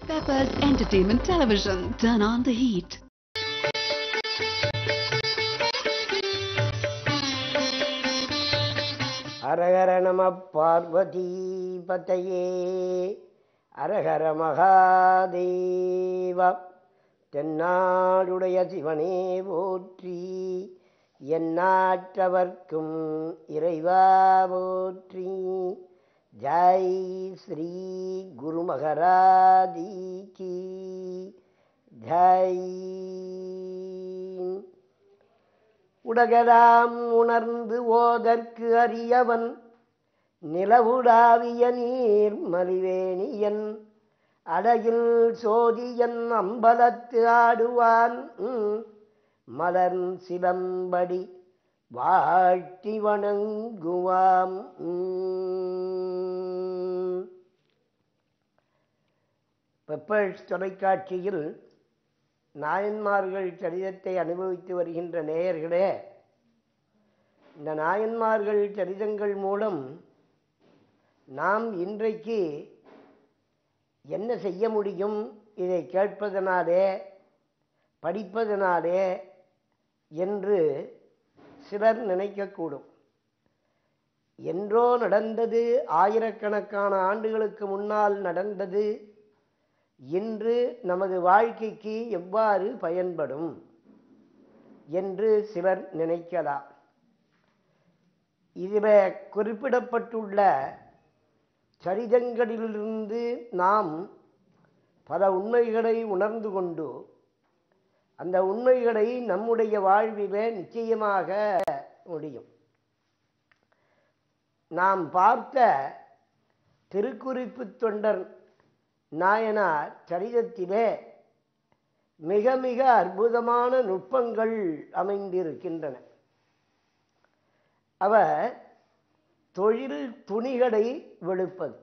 Peppers Entertainment Television. Turn on the heat. அரகர நம பார்வதி பதையே அரகர மகாதேவா தென்னாடுடைய சிவனே போற்றி எந்நாட்டவர்க்கும் இறைவா போற்றி ஜெய் ஸ்ரீ குரு மகராதி கி ஜெய் உலகலாம் உணர்ந்து ஓதற்கு அறியவன் நிலவுடாவிய நீர் மலிவேணியன் அடையில் சோதியன் அம்பலத்து ஆடுவான் ம், மலர் சிலம்படி வாழ்த்தி வணங்குவாம் ம். பெப்பர்ஸ் தொலைக்காட்சியில் நாயன்மார்கள் சரிதத்தை அனுபவித்து வருகின்ற நேயர்களே இந்த நாயன்மார்கள் சரிதங்கள் மூலம் நாம் இன்றைக்கு என்ன செய்ய முடியும் இதை கேட்பதனாலே படிப்பதனாலே என்று சிலர் நினைக்கக்கூடும் என்றோ நடந்தது ஆயிரக்கணக்கான ஆண்டுகளுக்கு முன்னால் நடந்தது இன்று நமது வாழ்க்கைக்கு எவ்வாறு பயன்படும் என்று சிலர் நினைக்கலாம் இதில் குறிப்பிடப்பட்டுள்ள சரிதங்களிலிருந்து நாம் பல உண்மைகளை உணர்ந்து கொண்டு அந்த உண்மைகளை நம்முடைய வாழ்விலே நிச்சயமாக முடியும் நாம் பார்த்த திருக்குறிப்பு தொண்டர் நாயனார் சரிதத்திலே மிக மிக அற்புதமான நுட்பங்கள் அமைந்திருக்கின்றன அவர் தொழில் துணிகளை வெளுப்பது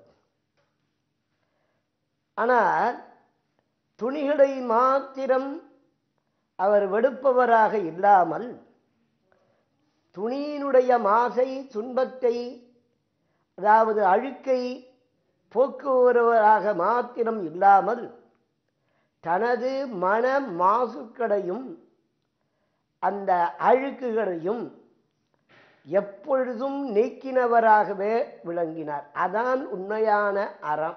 ஆனால் துணிகளை மாத்திரம் அவர் வெடுப்பவராக இல்லாமல் துணியினுடைய மாசை துன்பத்தை அதாவது அழுக்கை போக்குவரவராக மாத்திரம் இல்லாமல் தனது மன மாசுக்களையும் அந்த அழுக்குகளையும் எப்பொழுதும் நீக்கினவராகவே விளங்கினார் அதான் உண்மையான அறம்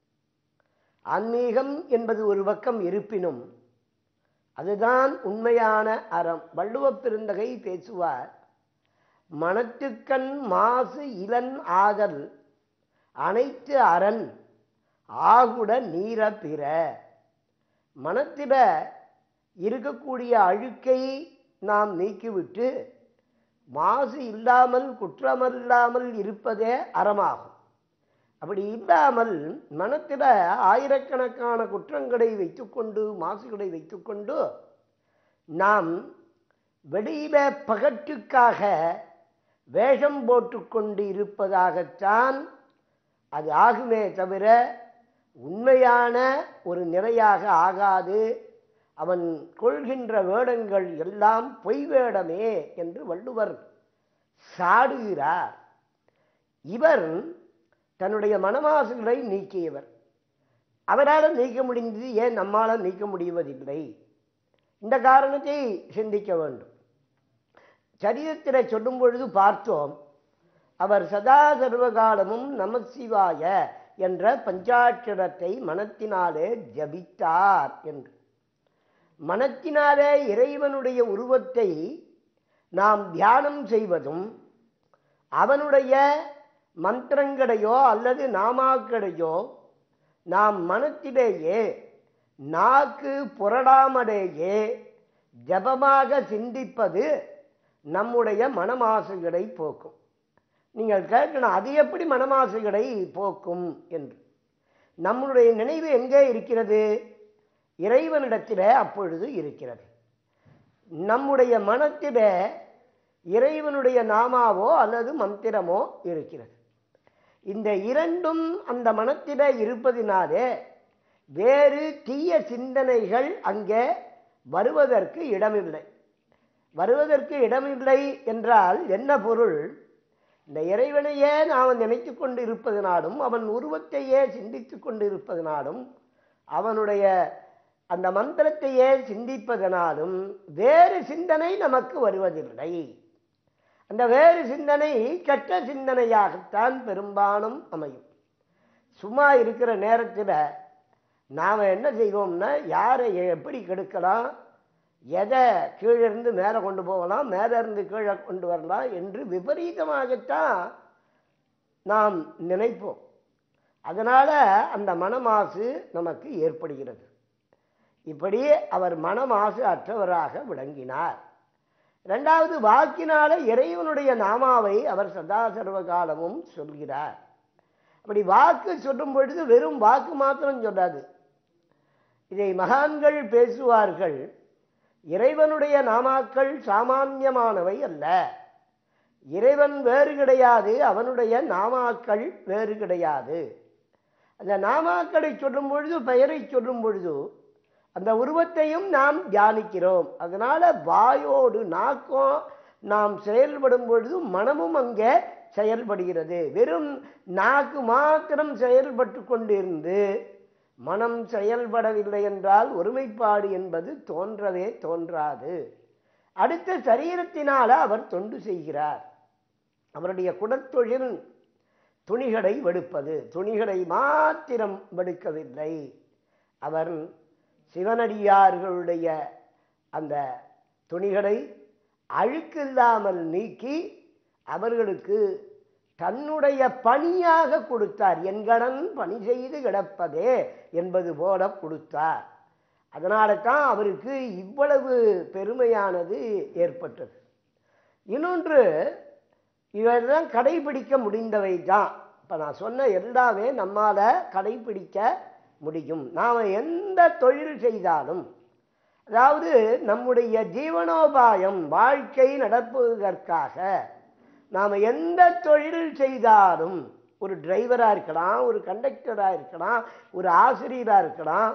ஆன்மீகம் என்பது ஒரு பக்கம் இருப்பினும் அதுதான் உண்மையான அறம் வள்ளுவப் பெருந்தகை பேசுவார் மனத்துக்கண் மாசு இளன் ஆகல் அனைத்து அரண் ஆகுட நீர பிற மனத்தில இருக்கக்கூடிய அழுக்கை நாம் நீக்கிவிட்டு மாசு இல்லாமல் குற்றமில்லாமல் இருப்பதே அறமாகும் அப்படி இல்லாமல் மனத்தில் ஆயிரக்கணக்கான குற்றங்களை வைத்துக்கொண்டு மாசுகளை வைத்துக்கொண்டு நாம் வெளியில பகற்றுக்காக வேஷம் போட்டுக்கொண்டு இருப்பதாகத்தான் அது ஆகுமே தவிர உண்மையான ஒரு நிலையாக ஆகாது அவன் கொள்கின்ற வேடங்கள் எல்லாம் பொய் வேடமே என்று வள்ளுவர் சாடுகிறார் இவர் தன்னுடைய மனமாசுகளை நீக்கியவர் அவரால் நீக்க முடிந்தது ஏன் நம்மால் நீக்க முடிவதில்லை இந்த காரணத்தை சிந்திக்க வேண்டும் சரித்திரை சொல்லும் பொழுது பார்த்தோம் அவர் சதா சர்வகாலமும் நமசிவாய என்ற பஞ்சாட்சரத்தை மனத்தினாலே ஜபித்தார் என்று மனத்தினாலே இறைவனுடைய உருவத்தை நாம் தியானம் செய்வதும் அவனுடைய மந்திரங்களையோ அல்லது நாமாக்களையோ நாம் மனத்திலேயே நாக்கு புரடாமலேயே ஜபமாக சிந்திப்பது நம்முடைய மனமாசுகளை போக்கும் நீங்கள் கேட்கணும் அது எப்படி மனமாசுகளை போக்கும் என்று நம்முடைய நினைவு எங்கே இருக்கிறது இறைவனிடத்திலே அப்பொழுது இருக்கிறது நம்முடைய மனத்திலே இறைவனுடைய நாமாவோ அல்லது மந்திரமோ இருக்கிறது இந்த இரண்டும் அந்த மனத்திலே இருப்பதினாலே வேறு தீய சிந்தனைகள் அங்கே வருவதற்கு இடமில்லை வருவதற்கு இடமில்லை என்றால் என்ன பொருள் இந்த இறைவனையே நாம் நினைத்து கொண்டு இருப்பதனாலும் அவன் உருவத்தையே சிந்தித்து கொண்டு இருப்பதனாலும் அவனுடைய அந்த மந்திரத்தையே சிந்திப்பதனாலும் வேறு சிந்தனை நமக்கு வருவதில்லை அந்த வேறு சிந்தனை கெட்ட சிந்தனையாகத்தான் பெரும்பாலும் அமையும் சும்மா இருக்கிற நேரத்தில் நாம் என்ன செய்வோம்னா யாரை எப்படி கெடுக்கலாம் எதை கீழே இருந்து மேலே கொண்டு போகலாம் மேலே இருந்து கீழே கொண்டு வரலாம் என்று விபரீதமாகத்தான் நாம் நினைப்போம் அதனால் அந்த மனமாசு நமக்கு ஏற்படுகிறது இப்படி அவர் மனமாசு அற்றவராக விளங்கினார் இரண்டாவது வாக்கினால இறைவனுடைய நாமாவை அவர் சதா சர்வ காலமும் சொல்கிறார் அப்படி வாக்கு சொல்லும் பொழுது வெறும் வாக்கு மாத்திரம் சொல்லாது இதை மகான்கள் பேசுவார்கள் இறைவனுடைய நாமாக்கள் சாமான்யமானவை அல்ல இறைவன் வேறு கிடையாது அவனுடைய நாமாக்கள் வேறு கிடையாது அந்த நாமாக்களை சொல்லும் பொழுது பெயரை சொல்லும் பொழுது அந்த உருவத்தையும் நாம் தியானிக்கிறோம் அதனால வாயோடு நாக்கம் நாம் செயல்படும் பொழுது மனமும் அங்கே செயல்படுகிறது வெறும் நாக்கு மாத்திரம் செயல்பட்டு கொண்டிருந்து மனம் செயல்படவில்லை என்றால் ஒருமைப்பாடு என்பது தோன்றவே தோன்றாது அடுத்த சரீரத்தினால அவர் தொண்டு செய்கிறார் அவருடைய குடத்தொழில் துணிகளை வெடுப்பது துணிகளை மாத்திரம் வெடுக்கவில்லை அவர் சிவனடியார்களுடைய அந்த துணிகளை அழுக்கில்லாமல் நீக்கி அவர்களுக்கு தன்னுடைய பணியாக கொடுத்தார் என்கடன் பணி செய்து கிடப்பதே என்பது போல கொடுத்தார் அதனால தான் அவருக்கு இவ்வளவு பெருமையானது ஏற்பட்டது இன்னொன்று இவெல்லாம் கடைபிடிக்க முடிந்தவை தான் இப்போ நான் சொன்ன எல்லாமே நம்மால் கடைபிடிக்க முடியும் நாம் எந்த தொழில் செய்தாலும் அதாவது நம்முடைய ஜீவனோபாயம் வாழ்க்கை நடப்பதற்காக நாம் எந்த தொழில் செய்தாலும் ஒரு டிரைவராக இருக்கலாம் ஒரு கண்டக்டராக இருக்கலாம் ஒரு ஆசிரியராக இருக்கலாம்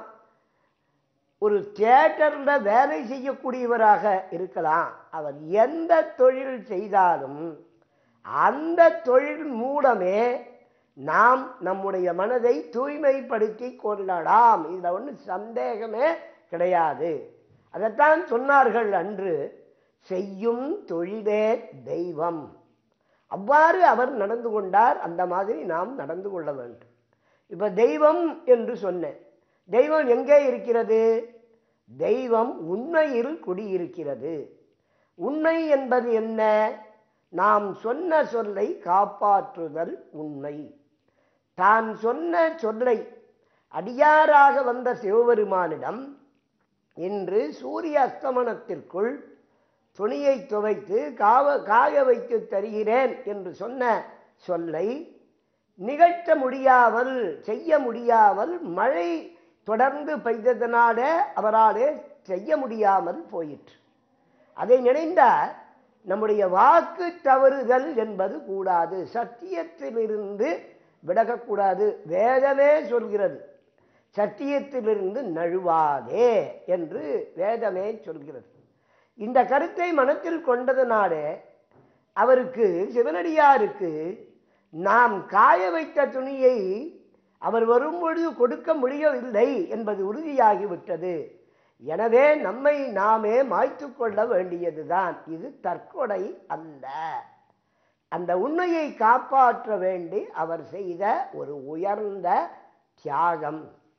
ஒரு தியேட்டரில் வேலை செய்யக்கூடியவராக இருக்கலாம் அவர் எந்த தொழில் செய்தாலும் அந்த தொழில் மூலமே நாம் நம்முடைய மனதை தூய்மைப்படுத்தி கொள்ளலாம் இதில் ஒன்றும் சந்தேகமே கிடையாது அதைத்தான் சொன்னார்கள் அன்று செய்யும் தொழிலே தெய்வம் அவ்வாறு அவர் நடந்து கொண்டார் அந்த மாதிரி நாம் நடந்து கொள்ள வேண்டும் இப்போ தெய்வம் என்று சொன்னேன் தெய்வம் எங்கே இருக்கிறது தெய்வம் உண்மையில் குடியிருக்கிறது உண்மை என்பது என்ன நாம் சொன்ன சொல்லை காப்பாற்றுதல் உண்மை தான் சொன்ன சொல்லை அடியாராக வந்த சிவபெருமானிடம் இன்று சூரிய அஸ்தமனத்திற்குள் துணியை துவைத்து காவ காய வைத்து தருகிறேன் என்று சொன்ன சொல்லை நிகழ்த்த முடியாமல் செய்ய முடியாமல் மழை தொடர்ந்து பெய்ததனால அவராலே செய்ய முடியாமல் போயிற்று அதை நினைந்தால் நம்முடைய வாக்கு தவறுதல் என்பது கூடாது சத்தியத்திலிருந்து விலகக்கூடாது வேதமே சொல்கிறது சத்தியத்திலிருந்து நழுவாதே என்று வேதமே சொல்கிறது இந்த கருத்தை மனத்தில் கொண்டதனாலே அவருக்கு சிவனடியாருக்கு நாம் காய வைத்த துணியை அவர் வரும்பொழுது கொடுக்க முடியவில்லை என்பது உறுதியாகிவிட்டது எனவே நம்மை நாமே மாய்த்து கொள்ள வேண்டியதுதான் இது தற்கொலை அல்ல அந்த உண்மையை காப்பாற்ற வேண்டி அவர் செய்த ஒரு உயர்ந்த தியாகம்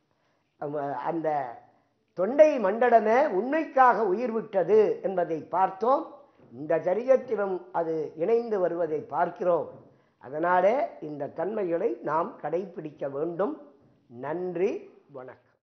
அந்த தொண்டை மண்டலமே உண்மைக்காக உயிர் விட்டது என்பதை பார்த்தோம் இந்த சரித்திரம் அது இணைந்து வருவதை பார்க்கிறோம் அதனாலே இந்த தன்மைகளை நாம் கடைபிடிக்க வேண்டும் நன்றி வணக்கம்